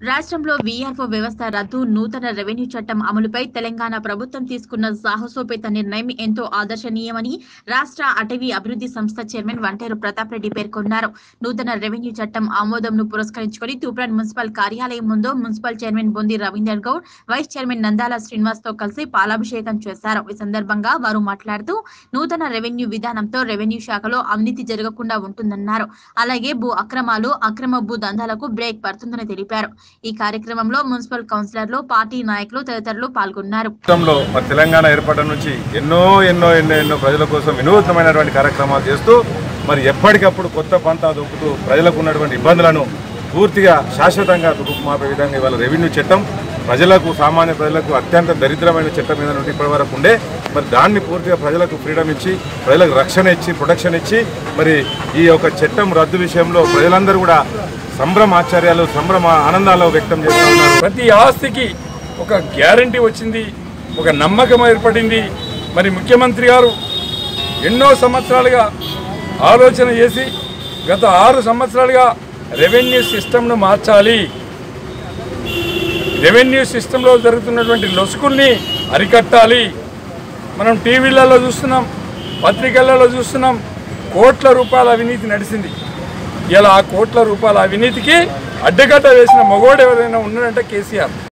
రాష్ట్రంలో వీఆర్ఓ వ్యవస్థ రద్దు నూతన రెవెన్యూ చట్టం అమలుపై తెలంగాణ ప్రభుత్వం తీసుకున్న సాహసోపేత నిర్ణయం ఎంతో ఆదర్శనీయమని రాష్ట్ర అటవీ అభివృద్ధి సంస్థ చైర్మన్ వంటేరు ప్రతాప్ రెడ్డి పేర్కొన్నారు నూతన రెవెన్యూ చట్టం ఆమోదంను పురస్కరించుకొని తూప్రాన్ మున్సిపల్ కార్యాలయం ముందు municipal chairman Bondi Ravinder Goud vice chairman Nandala Srinivas తో కలిసి పాలాభిషేకం చేశారు ఈ సందర్భంగా వారు మాట్లాడుతూ నూతన రెవెన్యూ విధానంతో రెవెన్యూ శాఖలో అవినీతి జరగకుండా ఉంటుందన్నారు అలాగే భూ అక్రమాలు అక్రమ భూ దందాలకు బ్రేక్ పడుతుందని తెలిపారు ఈ కార్యక్రమంలో మున్సిపల్ కౌన్సిలర్లు పార్టీ నాయకులు తదితరులు పాల్గొన్నారు రాష్ట్రంలో మరి తెలంగాణ ఏర్పడడం నుంచి ఎన్నో ఎన్నో ఎన్నో ఎన్నో ప్రజల కోసం వినూత్నమైనటువంటి కార్యక్రమాలు చేస్తూ మరి ఎప్పటికప్పుడు కొత్త పంతా దొక్కుతూ ప్రజలకు ఉన్నటువంటి ఇబ్బందులను పూర్తిగా శాశ్వతంగా దుఃఖమాపే విధంగా ఇవాళ రెవెన్యూ చట్టం ప్రజలకు సామాన్య ప్రజలకు అత్యంత దరిద్రమైన చట్టం మీద నుండి ఇప్పటి వరకు ఉండే మరి దాన్ని పూర్తిగా ప్రజలకు ఫ్రీడమ్ ఇచ్చి ప్రజలకు రక్షణ ఇచ్చి ప్రొటెక్షన్ ఇచ్చి మరి ఈ యొక్క చట్టం రద్దు విషయంలో ప్రజలందరూ కూడా సంభ్రమ ఆశ్చర్యాలు సంభ్రమ ఆనందాలు వ్యక్తం చేస్తూ ఉన్నారు ప్రతి ఆస్తికి ఒక గ్యారంటీ వచ్చింది ఒక నమ్మకం ఏర్పడింది మరి ముఖ్యమంత్రి గారు ఎన్నో సంవత్సరాలుగా ఆలోచన చేసి గత ఆరు సంవత్సరాలుగా రెవెన్యూ సిస్టమ్ను మార్చాలి రెవెన్యూ సిస్టంలో జరుగుతున్నటువంటి లొసుకుల్ని అరికట్టాలి మనం టీవీలలో చూస్తున్నాం పత్రికలలో చూస్తున్నాం కోట్ల రూపాయల అవినీతి నడిచింది ఇలా ఆ కోట్ల రూపాయల అవినీతికి అడ్డగడ్డ వేసిన మగోడు ఎవరైనా ఉన్నాడంటే కేసీఆర్